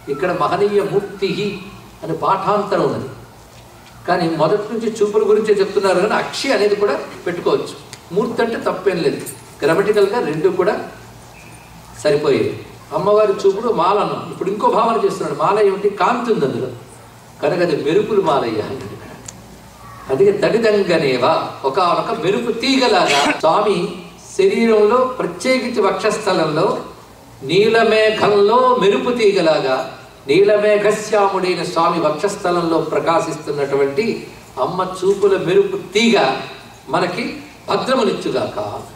ఇక్కడ మహనీయ మూర్తి అని పాఠాంతరం ఉన్నది కానీ మొదటి నుంచి చూపుల గురించే చెప్తున్నారు కానీ అక్షి అనేది కూడా పెట్టుకోవచ్చు మూర్తి అంటే తప్పేం లేదు గ్రామటికల్గా రెండు కూడా సరిపోయేది అమ్మవారి చూపుడు మాల అన్నాం ఇప్పుడు ఇంకో భావన చేస్తున్నాడు మాల ఏమిటి కాంతి ఉంది అందులో కనుక అది మెరుపులు మాలయ్య అన్నాడు ఇక్కడ అందుకే తడిదంగనేవా ఒక ఒక మెరుపు తీగలాగా స్వామి శరీరంలో ప్రత్యేకించి వక్షస్థలంలో నీలమేఘంలో మెరుపు తీగలాగా నీలమేఘశ్యాముడైన స్వామి వక్షస్థలంలో ప్రకాశిస్తున్నటువంటి అమ్మ చూపుల మెరుపు తీగ మనకి భద్రమునిచ్చుగాక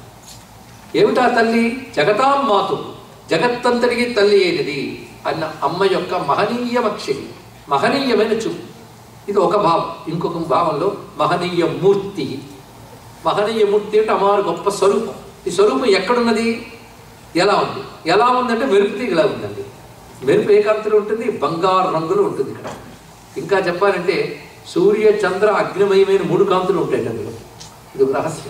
ఏమిటా తల్లి జగతాం మాతు జగత్తంతటికి తల్లి అయినది అన్న అమ్మ యొక్క మహనీయమక్షి మహనీయమైన చూపు ఇది ఒక భావం ఇంకొక భావంలో మహనీయ మూర్తి మహనీయ మూర్తి అంటే అమ్మవారి గొప్ప స్వరూపం ఈ స్వరూపం ఎక్కడున్నది ఎలా ఉంది ఎలా ఉందంటే మెరుపు తీగలా ఉందండి మెరుపు ఏ కాంతిలో ఉంటుంది బంగారు రంగులో ఉంటుంది ఇక్కడ ఇంకా చెప్పాలంటే సూర్య చంద్ర అగ్నిమయమైన మూడు కాంతులు ఉంటాయి అందులో ఇది ఒక రహస్యం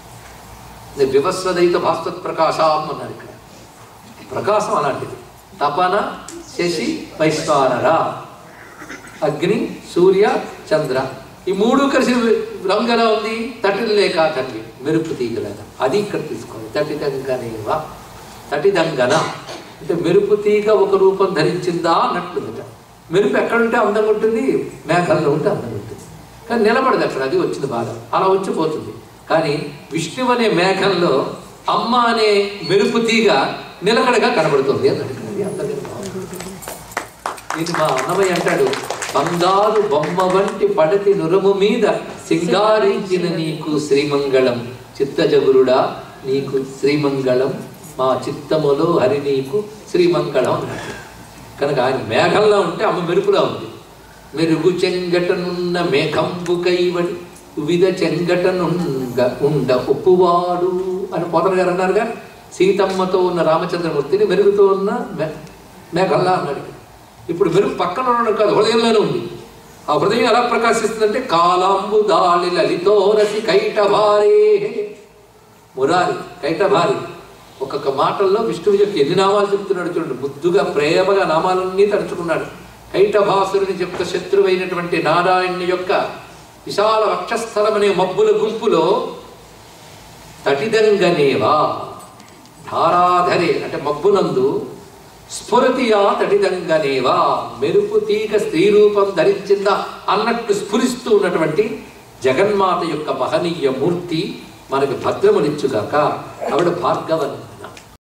ఇది వివస్వదైత భాస్వత్ ప్రకాశం అన్నారు ఇక్కడ ప్రకాశం అలాంటిది తపన శశి వైశ్వానర అగ్ని సూర్య చంద్ర ఈ మూడు కలిసి రంగు ఎలా ఉంది తటిల్ లేక తండ్రి మెరుపు తీగలేదా అది ఇక్కడ తీసుకోవాలి తటిదంగనేవా తటిదంగన అంటే మెరుపు తీగ ఒక రూపం ధరించిందా అన్నట్లుందట మెరుపు ఎక్కడుంటే అందంగా ఉంటుంది మేఘాల్లో ఉంటే అందంగా ఉంటుంది కానీ నిలబడదు అక్కడ అది వచ్చింది బాధ అలా వచ్చిపోతుంది కానీ విష్ణువు అనే మేఘంలో అమ్మ అనే మెరుపు తీగ నిలకడగా కనబడుతుంది అన్నాడు ఇక్కడ. అది అంతగా బాగుంది. ఇది మా అన్నమయ్య అంటాడు బంగారు బొమ్మ వంటి పడతి నురము మీద సింగారించిన నీకు శ్రీమంగళం చిత్తజగురుడా నీకు శ్రీమంగళం మా చిత్తములో హరి నీకు శ్రీమంగళం అన్నాడు కనుక ఆయన మేఘంలో ఉంటే అమ్మ మెరుపులా ఉంది మెరుగు చెంగటనున్న మేఘంబు కైవడి వివిధ చెంగటనుంగ ఉండ ఒప్పువాడు అని పోతన గారు అన్నారుగా సీతమ్మతో ఉన్న రామచంద్రమూర్తిని మెరుగుతో ఉన్న మే మేఘల్లా అన్నాడు ఇక్కడ. ఇప్పుడు మెరుగు పక్కన ఉండడం కాదు హృదయంలోనే ఉంది ఆ హృదయం ఎలా ప్రకాశిస్తుందంటే కాలాంబు దాళి లలితోరసి కైటభారే మురారి కైటభారి ఒక్కొక్క మాటల్లో విష్ణువు యొక్క ఎన్ని నామాలు చెప్తున్నాడు చూడండి ముద్దుగా ప్రేమగా నామాలన్నీ తలుచుకున్నాడు కైటభాసురుని యొక్క శత్రువైనటువంటి నారాయణుని యొక్క విశాల వక్షస్థలం అనే మబ్బుల గుంపులో తటిదంగనేవా ధారాధరే అంటే మబ్బునందు స్ఫురతియా తటిదంగనేవా మెరుపు తీగ స్త్రీ రూపం ధరించిందా అన్నట్టు స్ఫురిస్తూ ఉన్నటువంటి జగన్మాత యొక్క మహనీయ మూర్తి మనకి భద్రమునిచ్చుగాక ఆవిడ భార్గవన్